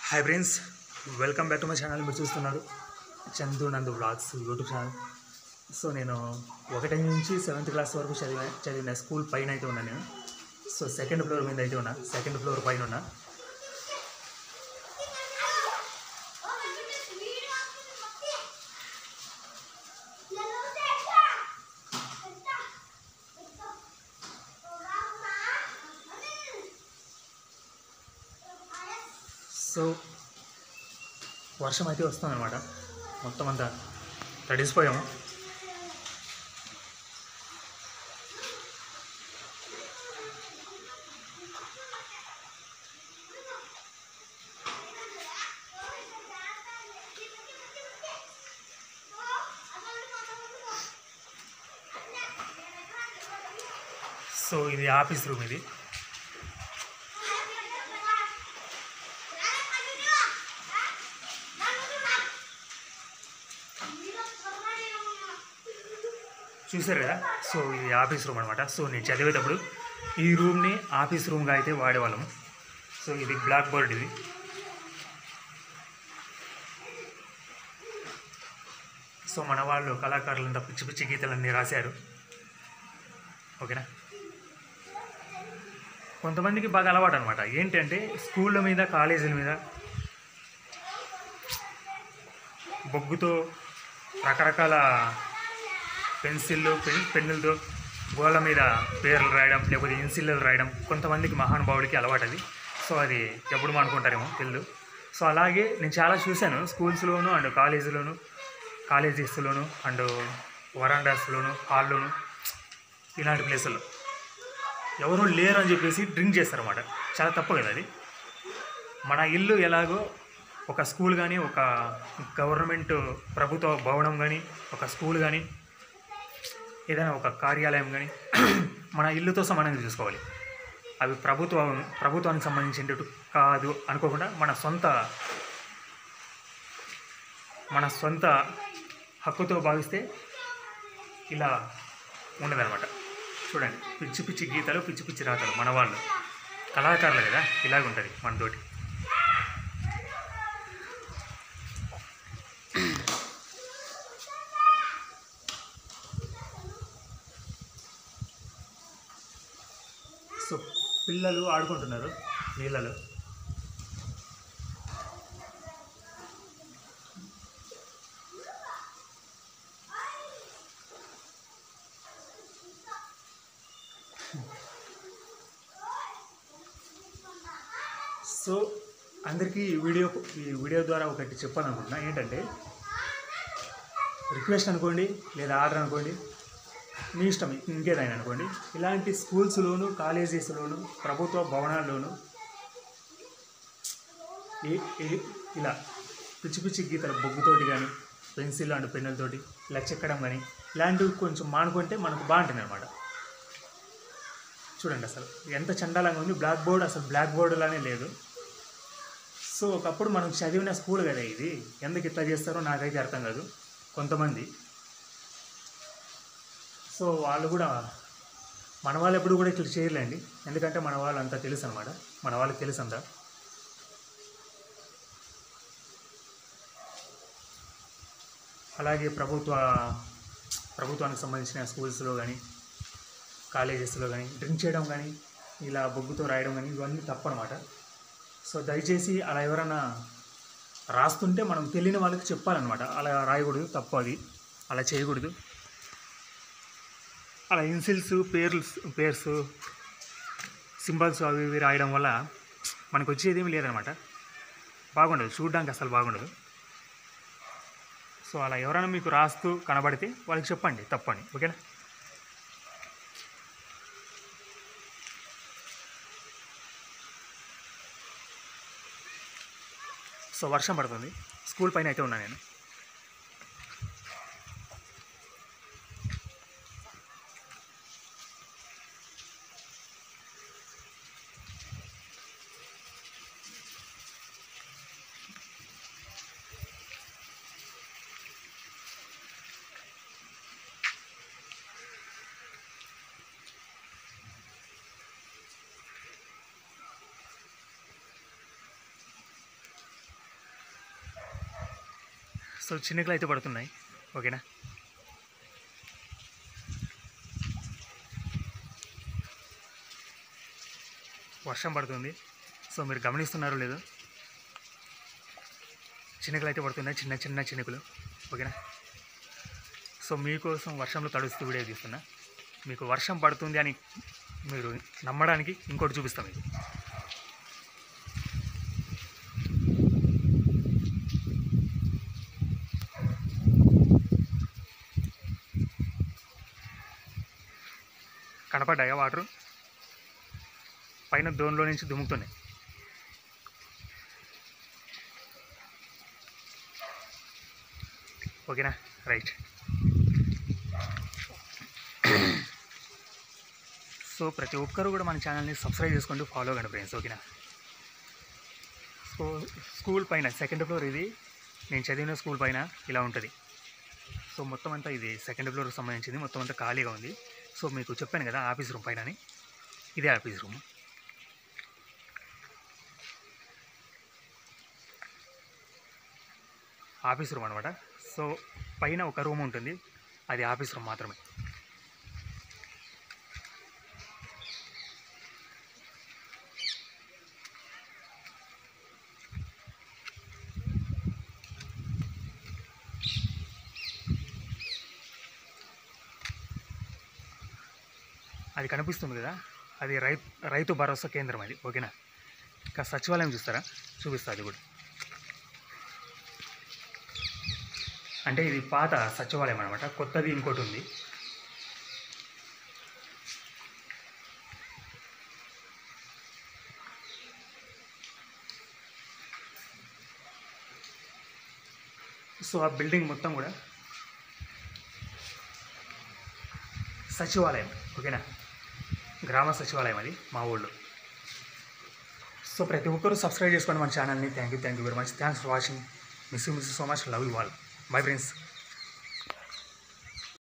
hi friends welcome back to my channel మీరు చూస్తున్నారు చందు నందు వ్లాగ్స్ యూట్యూబ్ ఛానల్ సో నేను ఒకటి నుంచి సెవెంత్ క్లాస్ వరకు చదివా చదివిన స్కూల్ పైన అయితే ఉన్నా నేను సో సెకండ్ ఫ్లోర్ మీద అయితే ఉన్నా సెకండ్ ఫ్లోర్ పైన ఉన్నా సో వర్షం అయితే వస్తుంది అనమాట మొత్తం అంతా తడిసిపోయాము సో ఇది ఆఫీస్ రూమ్ ఇది చూసారు కదా సో ఇది ఆఫీస్ రూమ్ అనమాట సో నేను చదివేటప్పుడు ఈ రూమ్ని ఆఫీస్ రూమ్గా అయితే వాడేవాళ్ళము సో ఇది బ్లాక్ బోర్డ్ ఇది సో మన వాళ్ళు కళాకారులంతా పిచ్చి పిచ్చి గీతలన్నీ రాశారు ఓకేనా కొంతమందికి బాగా అలవాటు అనమాట ఏంటంటే స్కూళ్ళ మీద కాలేజీల మీద బొగ్గుతో రకరకాల పెన్సిళ్ళు పెన్ పెన్నులతో గోళ్ళ మీద పేర్లు రాయడం లేకపోతే ఇన్సిల్లు రాయడం కొంతమందికి మహానుభావుడికి అలవాటు అది సో అది ఎప్పుడు అనుకుంటారేమో తెలు సో అలాగే నేను చాలా చూశాను స్కూల్స్లోను అండ్ కాలేజీలోను కాలేజెస్లోను అండ్ వరాండాస్లోను హాల్లోను ఇలాంటి ప్లేసుల్లో ఎవరు లేరు అని చెప్పేసి డ్రింక్ చేస్తారన్నమాట చాలా తప్పు కదా అది మన ఇల్లు ఎలాగో ఒక స్కూల్ కానీ ఒక గవర్నమెంట్ ప్రభుత్వ భవనం కానీ ఒక స్కూల్ కానీ ఏదైనా ఒక కార్యాలయం కానీ మన ఇల్లుతో సమానంగా చూసుకోవాలి అవి ప్రభుత్వం ప్రభుత్వానికి సంబంధించినట్టు కాదు అనుకోకుండా మన సొంత మన సొంత హక్కుతో భావిస్తే ఇలా ఉండదన్నమాట చూడండి పిచ్చి పిచ్చి గీతలు పిచ్చి పిచ్చి రాతలు మన వాళ్ళు కళాకారులు కదా ఇలాగ ఉంటుంది మనతోటి సో పిల్లలు ఆడుకుంటున్నారు నీళ్ళలో సో అందరికీ ఈ వీడియో ఈ వీడియో ద్వారా ఒకటి చెప్పాలనుకుంటున్నా ఏంటంటే రిక్వెస్ట్ అనుకోండి లేదా ఆర్డర్ అనుకోండి మీ ఇష్టం ఇంకేదైనా అనుకోండి ఇలాంటి స్కూల్స్లోను కాలేజెస్లోను ప్రభుత్వ భవనాల్లోనూ ఏ ఏ- ఇలా పిచ్చి పిచ్చి గీతల బొగ్గుతోటి కానీ పెన్సిల్ అండ్ పెన్నులతోటి ఇలా చెక్కడం కానీ ఇలాంటివి కొంచెం మానుకుంటే మనకు బాగుంటుంది అనమాట చూడండి అసలు ఎంత చండాలంగా ఉంది బ్లాక్ బోర్డ్ అసలు బ్లాక్ బోర్డ్ లానే లేదు సో ఒకప్పుడు మనం చదివిన స్కూల్ కదా ఇది ఎందుకు ఇట్లా చేస్తారో నాకైతే అర్థం కాదు కొంతమంది సో వాళ్ళు కూడా మన వాళ్ళు ఎప్పుడు కూడా ఇట్లా చేయలేండి ఎందుకంటే మన వాళ్ళు అంతా తెలుసు అనమాట మన వాళ్ళకి తెలుసు అంతా అలాగే ప్రభుత్వ ప్రభుత్వానికి సంబంధించిన స్కూల్స్లో కానీ కాలేజెస్లో కానీ డ్రింక్ చేయడం కానీ ఇలా బొగ్గుతో రాయడం కానీ ఇవన్నీ తప్పనమాట సో దయచేసి అలా ఎవరైనా రాస్తుంటే మనం తెలియని వాళ్ళకి చెప్పాలన్నమాట అలా రాయకూడదు తప్పు అది అలా చేయకూడదు అలా ఇన్సిల్స్ పేర్స్ పేర్స్ సింబల్స్ అవి ఇవి రాయడం వల్ల మనకు వచ్చేది ఏమీ లేదనమాట బాగుండదు చూడడానికి అసలు బాగుండదు సో అలా ఎవరైనా మీకు రాస్తూ కనబడితే వాళ్ళకి చెప్పండి తప్పని ఓకేనా సో వర్షం పడుతుంది స్కూల్ పైన అయితే ఉన్నా నేను సో చినుకులు అయితే పడుతున్నాయి ఓకేనా వర్షం పడుతుంది సో మీరు గమనిస్తున్నారో లేదో చినుకులు అయితే పడుతున్నాయి చిన్న చిన్న చినుకులు ఓకేనా సో మీకోసం వర్షంలో తడుస్తూ వీడియో తీస్తున్నా మీకు వర్షం పడుతుంది అని మీరు నమ్మడానికి ఇంకోటి చూపిస్తాం మీకు కనపడ్డాయా వాటర్ పైన దోన్లో నుంచి దుముకుతున్నాయి ఓకేనా రైట్ సో ప్రతి ఒక్కరు కూడా మన ఛానల్ని సబ్స్క్రైబ్ చేసుకుంటూ ఫాలో కండి ఫ్రెండ్స్ ఓకేనా సో స్కూల్ పైన సెకండ్ ఫ్లోర్ ఇది నేను చదివిన స్కూల్ పైన ఇలా ఉంటుంది సో మొత్తం అంతా ఇది సెకండ్ ఫ్లోర్కి సంబంధించింది మొత్తం అంతా ఖాళీగా ఉంది సో మీకు చెప్పాను కదా ఆఫీస్ రూమ్ పైన అని ఇదే ఆఫీస్ రూమ్ ఆఫీస్ రూమ్ అనమాట సో పైన ఒక రూమ్ ఉంటుంది అది ఆఫీస్ రూమ్ మాత్రమే అది కనిపిస్తుంది కదా అది రైతు రైతు భరోసా కేంద్రం అది ఓకేనా ఇంకా సచివాలయం చూస్తారా చూపిస్తా అది కూడా అంటే ఇది పాత సచివాలయం అనమాట కొత్తది ఇంకోటి ఉంది సో ఆ బిల్డింగ్ మొత్తం కూడా సచివాలయం ఓకేనా గ్రామ సచివాలయం అది మా ఊళ్ళో సో ప్రతి ఒక్కరూ సబ్స్క్రైబ్ చేసుకోండి మన ఛానల్ని thank you thank you very much thanks for watching miss you miss so much love you all bye friends